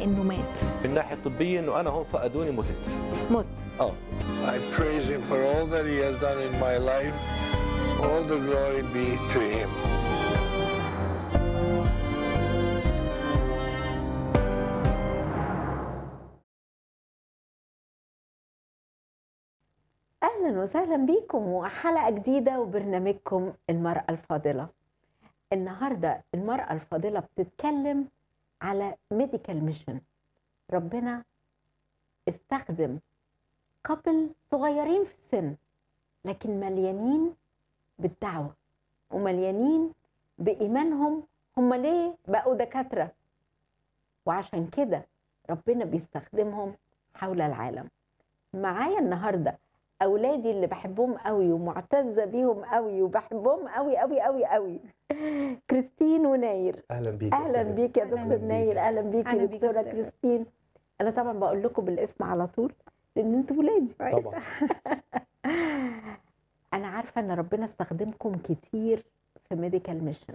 انه مات من الناحيه الطبيه انه انا هون فقدوني متت مت اه I praise him for all that he has done in my life. All the glory be to him. اهلا وسهلا بيكم وحلقه جديده وبرنامجكم المراه الفاضله النهارده المراه الفاضله بتتكلم على ميديكال ميشن ربنا استخدم كابل صغيرين في السن لكن مليانين بالدعوه ومليانين بايمانهم هم ليه بقوا دكاتره وعشان كده ربنا بيستخدمهم حول العالم معايا النهارده اولادي اللي بحبهم قوي ومعتزه بيهم قوي وبحبهم قوي قوي قوي قوي كريستين وناير اهلا بيك يا اهلا أستاذة. بيك يا أهلاً دكتور بيك. ناير اهلا بيكي أهلاً بيك يا دكتوره أستاذة. كريستين انا طبعا بقول لكم بالاسم على طول لان انتوا ولادي طبعا انا عارفه ان ربنا استخدمكم كتير في ميديكال ميشن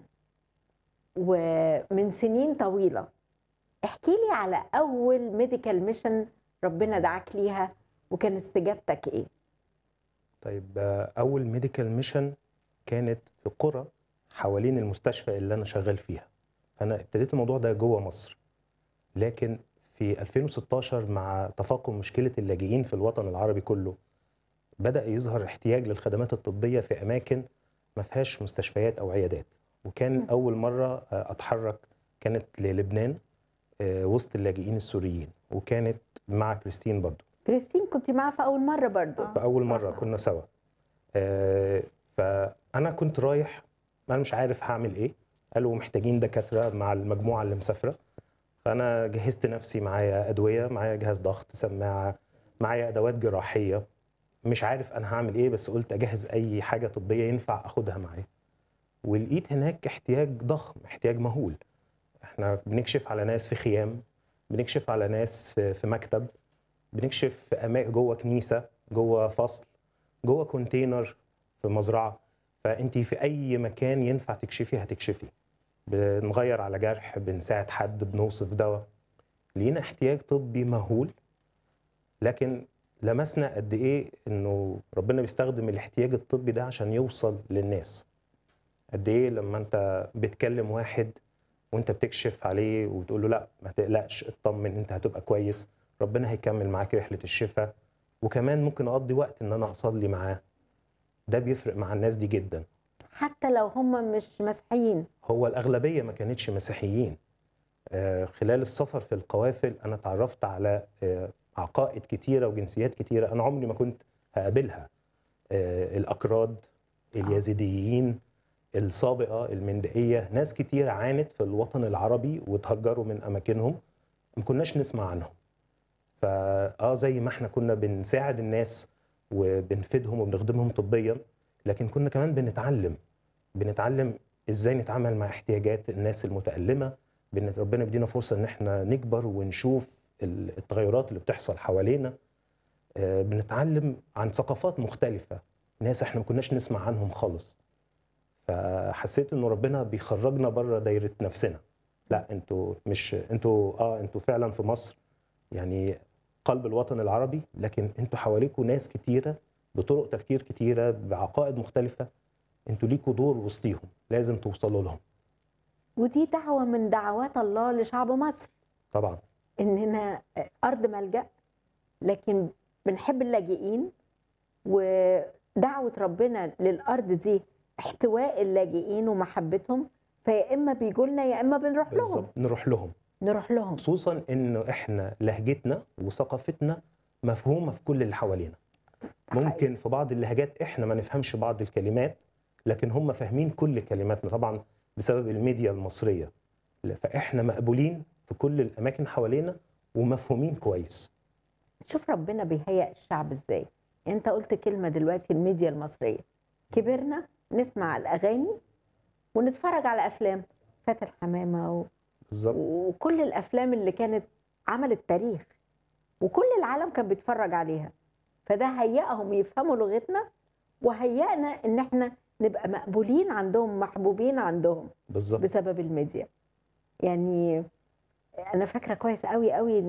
ومن سنين طويله احكي لي على اول ميديكال ميشن ربنا دعاك ليها وكان استجابتك ايه طيب آه، اول ميديكال ميشن كانت في قرى حوالين المستشفى اللي انا شغال فيها فانا ابتديت الموضوع ده جوه مصر لكن في 2016 مع تفاقم مشكله اللاجئين في الوطن العربي كله بدا يظهر احتياج للخدمات الطبيه في اماكن ما فيهاش مستشفيات او عيادات وكان اول مره آه، اتحرك كانت للبنان آه، وسط اللاجئين السوريين وكانت مع كريستين برضو كريستين كنت معاه في اول مره برضو آه. في اول مره كنا سوا آه، فانا كنت رايح انا مش عارف هعمل ايه قالوا محتاجين دكاتره مع المجموعه اللي مسافره فانا جهزت نفسي معايا ادويه معايا جهاز ضغط سماعه معايا ادوات جراحيه مش عارف انا هعمل ايه بس قلت اجهز اي حاجه طبيه ينفع اخدها معايا ولقيت هناك احتياج ضخم احتياج مهول احنا بنكشف على ناس في خيام بنكشف على ناس في في مكتب بنكشف في أما- جوه كنيسه جوه فصل جوه كونتينر في مزرعه فانت في اي مكان ينفع تكشفي هتكشفي بنغير على جرح بنساعد حد بنوصف دواء لينا احتياج طبي مهول لكن لمسنا قد ايه انه ربنا بيستخدم الاحتياج الطبي ده عشان يوصل للناس قد ايه لما انت بتكلم واحد وانت بتكشف عليه وتقول له لا ما تقلقش اطمن انت هتبقى كويس ربنا هيكمل معاك رحله الشفاء وكمان ممكن اقضي وقت ان انا اصلي معاه ده بيفرق مع الناس دي جدا حتى لو هم مش مسيحيين هو الاغلبيه ما كانتش مسيحيين آه، خلال السفر في القوافل انا اتعرفت على آه، عقائد كتيره وجنسيات كتيره انا عمري ما كنت هقابلها آه، الاكراد اليزيديين السابقه المندئيه ناس كتير عانت في الوطن العربي وتهجروا من اماكنهم ما كناش نسمع عنهم فاه زي ما احنا كنا بنساعد الناس وبنفيدهم وبنخدمهم طبيا لكن كنا كمان بنتعلم بنتعلم ازاي نتعامل مع احتياجات الناس المتألمة بان ربنا بيدينا فرصة ان احنا نكبر ونشوف ال- التغيرات اللي بتحصل حوالينا آه، بنتعلم عن ثقافات مختلفة ناس احنا ما كناش نسمع عنهم خالص فحسيت انه ربنا بيخرجنا بره دايرة نفسنا لا انتوا مش انتوا اه انتوا فعلا في مصر يعني قلب الوطن العربي لكن انتوا حواليكوا ناس كتيرة بطرق تفكير كتيرة بعقائد مختلفة انتوا ليكوا دور وسطيهم لازم توصلوا لهم ودي دعوه من دعوات الله لشعب مصر طبعا اننا ارض ملجا لكن بنحب اللاجئين ودعوه ربنا للارض دي احتواء اللاجئين ومحبتهم فيا اما بيجوا لنا يا اما بنروح لهم بالظبط نروح لهم نروح لهم خصوصا انه احنا لهجتنا وثقافتنا مفهومه في كل اللي حوالينا ممكن في بعض اللهجات احنا ما نفهمش بعض الكلمات لكن هم فاهمين كل كلماتنا طبعا بسبب الميديا المصريه فاحنا مقبولين في كل الاماكن حوالينا ومفهومين كويس شوف ربنا بيهيئ الشعب ازاي يعني انت قلت كلمه دلوقتي الميديا المصريه كبرنا نسمع الاغاني ونتفرج على افلام فاتن حمامه و... بالظبط وكل الافلام اللي كانت عملت تاريخ وكل العالم كان بيتفرج عليها فده هيئهم يفهموا لغتنا وهيئنا ان احنا نبقى مقبولين عندهم محبوبين عندهم بالظبط بسبب الميديا يعني انا فاكره كويس قوي قوي